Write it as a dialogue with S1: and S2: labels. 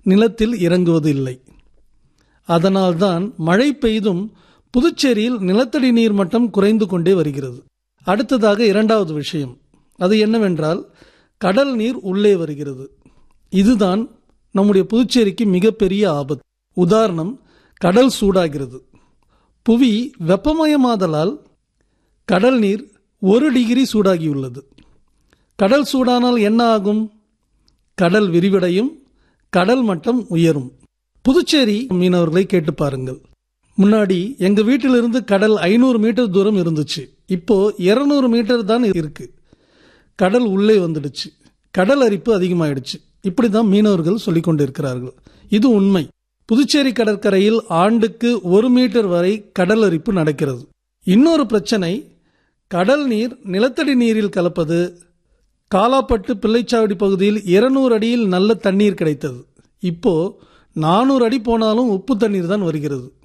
S1: நிலத்தில் இறங்குவது இல்லை அதனால்தான் மழை பெய்தும் புதுச்சேரியில் நிலத்தடி நீர் மட்டம் குறைந்து கொண்டே வருகிறது அடுத்ததாக இரண்டாவது விஷயம் அது என்னவென்றால் கடல் நீர் உள்ளே வருகிறது இதுதான் நம்முடைய புதுச்சேரிக்கு மிகப்பெரிய ஆபத்து உதாரணம் கடல் சூடாகிறது புவி வெப்பமயமாதலால் கடல் நீர் ஒரு டிகிரி சூடாகியுள்ளது கடல் சூடானால் என்ன ஆகும் கடல் விரிவடையும் கடல் மட்டம் உயரும் புதுச்சேரி மீனவர்களை கேட்டு பாருங்கள் முன்னாடி எங்க வீட்டிலிருந்து கடல் ஐநூறு மீட்டர் தூரம் இருந்துச்சு இப்போ 200 மீட்டர் தான் இருக்கு கடல் உள்ளே வந்துடுச்சு கடல் அரிப்பு அதிகமாயிடுச்சு இப்படிதான் மீனவர்கள் சொல்லிக் கொண்டிருக்கிறார்கள் இது உண்மை புதுச்சேரி கடற்கரையில் ஆண்டுக்கு ஒரு மீட்டர் வரை கடல் அரிப்பு நடக்கிறது இன்னொரு பிரச்சனை கடல் நீர் நிலத்தடி நீரில் கலப்பது காலாப்பட்டு பிள்ளைச்சாவடி பகுதியில் 200 அடியில் நல்ல தண்ணீர் கிடைத்தது இப்போ நானூறு அடி போனாலும் உப்பு தண்ணீர் தான் வருகிறது